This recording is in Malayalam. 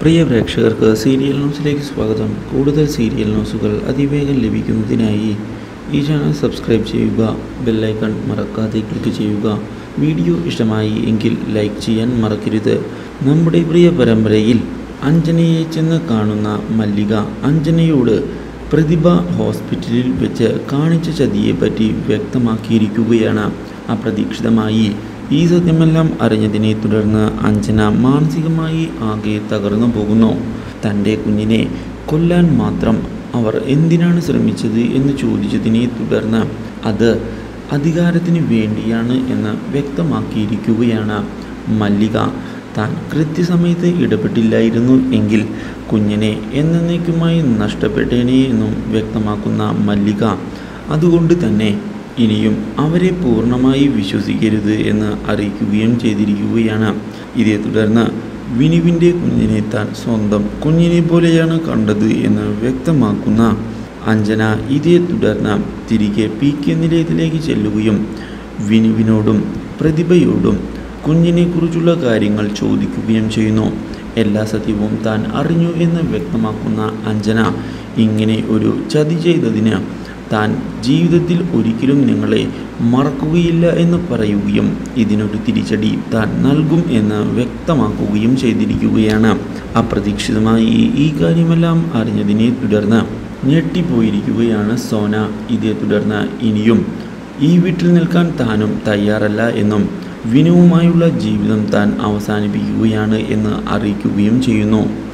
പ്രിയ പ്രേക്ഷകർക്ക് സീരിയൽ ന്യൂസിലേക്ക് സ്വാഗതം കൂടുതൽ സീരിയൽ ന്യൂസുകൾ അതിവേഗം ലഭിക്കുന്നതിനായി ഈ ചാനൽ സബ്സ്ക്രൈബ് ചെയ്യുക ബെല്ലൈക്കൺ മറക്കാതെ ക്ലിക്ക് ചെയ്യുക വീഡിയോ ഇഷ്ടമായി എങ്കിൽ ലൈക്ക് ചെയ്യാൻ മറക്കരുത് നമ്മുടെ പ്രിയ പരമ്പരയിൽ അഞ്ജനയെ ചെന്ന് കാണുന്ന മല്ലിക അഞ്ജനയോട് പ്രതിഭ ഹോസ്പിറ്റലിൽ വെച്ച് കാണിച്ച ചതിയെപ്പറ്റി വ്യക്തമാക്കിയിരിക്കുകയാണ് അപ്രതീക്ഷിതമായി ഈ സത്യമെല്ലാം അറിഞ്ഞതിനെ തുടർന്ന് അഞ്ജന മാനസികമായി ആകെ തകർന്നു പോകുന്നു തൻ്റെ കുഞ്ഞിനെ കൊല്ലാൻ മാത്രം അവർ എന്തിനാണ് ശ്രമിച്ചത് എന്ന് ചോദിച്ചതിനെ തുടർന്ന് അത് അധികാരത്തിന് വേണ്ടിയാണ് എന്ന് വ്യക്തമാക്കിയിരിക്കുകയാണ് മല്ലിക താൻ കൃത്യസമയത്ത് ഇടപെട്ടില്ലായിരുന്നു എങ്കിൽ കുഞ്ഞിനെ എന്നേക്കുമായി നഷ്ടപ്പെട്ടേനെ എന്നും വ്യക്തമാക്കുന്ന മല്ലിക അതുകൊണ്ട് തന്നെ ഇനിയും അവരെ പൂർണ്ണമായി വിശ്വസിക്കരുത് എന്ന് അറിയിക്കുകയും ചെയ്തിരിക്കുകയാണ് ഇതേ തുടർന്ന് വിനുവിൻ്റെ കുഞ്ഞിനെ താൻ സ്വന്തം കുഞ്ഞിനെ പോലെയാണ് കണ്ടത് എന്ന് വ്യക്തമാക്കുന്ന അഞ്ജന ഇതേ തുടർന്ന് തിരികെ പി കെ നിലയത്തിലേക്ക് ചെല്ലുകയും വിനുവിനോടും പ്രതിഭയോടും കുഞ്ഞിനെക്കുറിച്ചുള്ള കാര്യങ്ങൾ ചോദിക്കുകയും ചെയ്യുന്നു എല്ലാ സത്യവും താൻ അറിഞ്ഞു എന്ന് വ്യക്തമാക്കുന്ന അഞ്ജന ഇങ്ങനെ ഒരു ചതി ചെയ്തതിന് താൻ ജീവിതത്തിൽ ഒരിക്കലും നിങ്ങളെ മറക്കുകയില്ല എന്ന് പറയുകയും ഇതിനൊരു തിരിച്ചടി താൻ നൽകും എന്ന് വ്യക്തമാക്കുകയും ചെയ്തിരിക്കുകയാണ് അപ്രതീക്ഷിതമായി ഈ കാര്യമെല്ലാം അറിഞ്ഞതിനെ തുടർന്ന് ഞെട്ടിപ്പോയിരിക്കുകയാണ് സോന ഇതേ തുടർന്ന് ഇനിയും ഈ വീട്ടിൽ നിൽക്കാൻ താനും തയ്യാറല്ല എന്നും വിനുവുമായുള്ള ജീവിതം താൻ അവസാനിപ്പിക്കുകയാണ് എന്ന് അറിയിക്കുകയും ചെയ്യുന്നു